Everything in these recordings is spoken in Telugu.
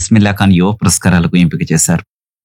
బిస్మిల్లా ఖాన్ యువ పురస్కారాలకు ఎంపిక చేశారు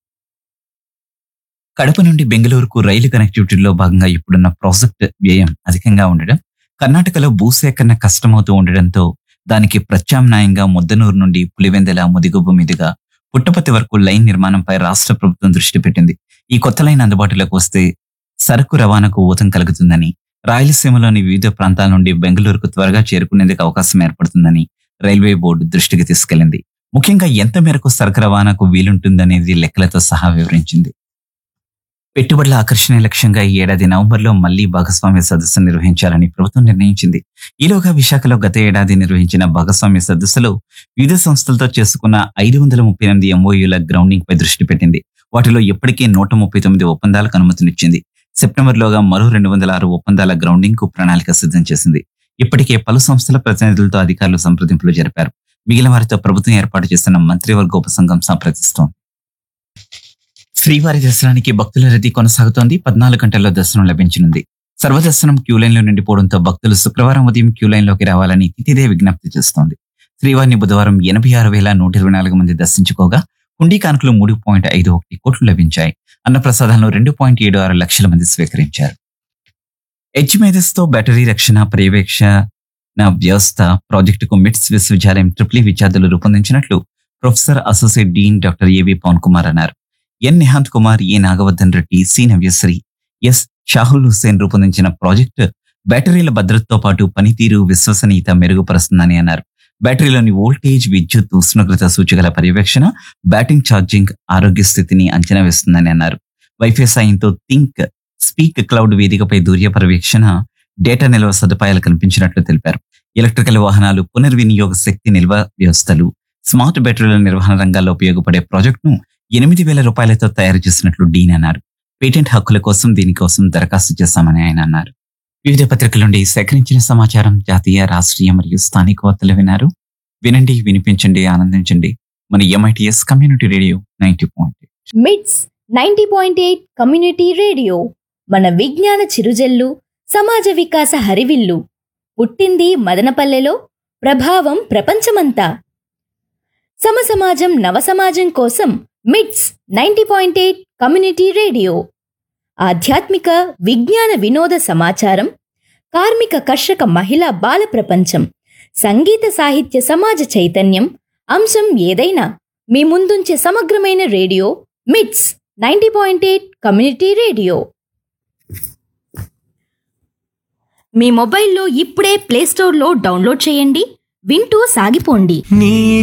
కడప నుండి బెంగళూరుకు రైలు కనెక్టివిటీలో భాగంగా ఇప్పుడున్న ప్రాజెక్ట్ వ్యయం అధికంగా ఉండడం కర్ణాటకలో భూసేకరణ కష్టమవుతూ ఉండడంతో దానికి ప్రత్యామ్నాయంగా ముద్దనూరు నుండి పులివెందల ముదిగుబ్బు మీదుగా పుట్టపతి వరకు లైన్ నిర్మాణంపై రాష్ట్ర ప్రభుత్వం దృష్టి పెట్టింది ఈ కొత్త లైన్ అందుబాటులోకి వస్తే సరుకు రవాణాకు ఊతం కలుగుతుందని రాయలసీమలోని వివిధ ప్రాంతాల నుండి బెంగళూరుకు త్వరగా చేరుకునేందుకు అవకాశం ఏర్పడుతుందని రైల్వే బోర్డు దృష్టికి తీసుకెళ్లింది ముఖ్యంగా ఎంత మేరకు సరుకు రవాణాకు వీలుంటుందనేది లెక్కలతో సహా వివరించింది పెట్టుబడుల ఆకర్షణ లక్ష్యంగా ఈ ఏడాది నవంబర్లో మళ్లీ భాగస్వామ్య సదస్సు నిర్వహించాలని ప్రభుత్వం నిర్ణయించింది ఈలోగా విశాఖలో గత ఏడాది నిర్వహించిన భాగస్వామ్య సదస్సులో వివిధ సంస్థలతో చేసుకున్న ఐదు వందల ముప్పై ఎనిమిది ఎంఓయూల గ్రౌండింగ్ పై దృష్టి పెట్టింది వాటిలో ఇప్పటికే నూట ముప్పై తొమ్మిది ఒప్పందాలకు అనుమతినిచ్చింది సెప్టెంబర్లోగా మరో రెండు వందల ఆరు ఒప్పందాల గ్రౌండింగ్ కు ప్రణాళిక సిద్ధం చేసింది ఇప్పటికే పలు సంస్థల ప్రతినిధులతో అధికారులు సంప్రదింపులు జరిపారు మిగిలిన వారితో ప్రభుత్వం ఏర్పాటు చేస్తున్న మంత్రివర్గ ఉపసంఘం సంప్రదిస్తోంది శ్రీవారి దర్శనానికి భక్తుల రద్దీ కొనసాగుతోంది పద్నాలుగు గంటల్లో దర్శనం లభించనుంది సర్వదర్శనం క్యూ లైన్లో నిండిపోవడంతో భక్తులు శుక్రవారం ఉదయం క్యూ లైన్లోకి రావాలని తిథిదే విజ్ఞప్తి చేస్తోంది శ్రీవారిని బుధవారం ఎనభై ఆరు వేల నూట ఇరవై నాలుగు మంది దర్శించుకోగా హుండీ కానుకలు మూడు పాయింట్ ఐదు ఒకటి కోట్లు లభించాయి అన్నప్రసాదాలను రెండు పాయింట్ ఏడు ఆరు లక్షల మంది స్వీకరించారు హెచ్ మేధస్తో బ్యాటరీ రక్షణ పర్యవేక్షణ వ్యవస్థ ప్రాజెక్టుకు మిట్స్ విశ్వవిద్యాలయం ట్రిప్లీ విద్యార్థులు రూపొందించినట్లు professor associate dean doctor A V Pavan Kumar అన్నారు N Nihanth Kumar A Nagavardhan Reddy C Navyasri S Shahul Hussain రూపొందించిన ప్రాజెక్టు బ్యాటరీల భద్రతతో పాటు పనితీరు విశ్వసనీయత మెరుగుపరుస్తుందని అన్నారు బ్యాటరీలోని వోల్టేజ్ విద్యుత్ ఉష్ణోగ్రత సూచికల పర్యవేక్షణ బ్యాటింగ్ ఛార్జింగ్ ఆరోగ్య స్థితిని అంచనా వేస్తుందని అన్నారు వైఫై సాయంతో థింక్ స్పీక్ క్లౌడ్ వేదికపై దూర్య పర్యవేక్షణ డేటా నిల్వ సదుపాయాలు కల్పించినట్లు తెలిపారు ఎలక్ట్రికల్ వాహనాలు పునర్వినియోగ శక్తి నిల్వ వ్యవస్థలు స్మార్ట్ బ్యాటరీల నిర్వహణ రంగాల్లో ఉపయోగపడే ప్రాజెక్టును ఎనిమిది వేల రూపాయలతో తయారు చేసినట్లు డీన్ అన్నారు పేటెంట్ హక్కుల కోసం దీనికోసం దరఖాస్తు చేశామని ఆయన అన్నారు వివిధ పత్రికల నుండి సేకరించిన సమాచారం జాతీయ రాష్ట్రీయ మరియు స్థానిక వార్తలు విన్నారు వినండి వినిపించండి ఆనందించండి మన M I T S community radio ninety point MITS ninety point eight community radio మన విజ్ఞాన చిరుజల్లు సమాజ వికాస హరివిల్లు పుట్టింది మదనపల్లెలో ప్రభావం ప్రపంచమంతా సమసమాజం నవసమాజం కోసం MITS ninety point eight community radio ఆధ్యాత్మిక విజ్ఞాన వినోద సమాచారం కార్మిక కర్షక మహిళా బాల ప్రపంచం సంగీత సాహిత్య సమాజ చైతన్యం అంశం ఏదైనా మీ ముందుంచే సమగ్రమైన radio MITS ninety point eight community radio మీ మొబైల్లో ఇప్పుడే ప్లేస్టోర్లో డౌన్లోడ్ చేయండి వింటూ సాగిపోండి నీ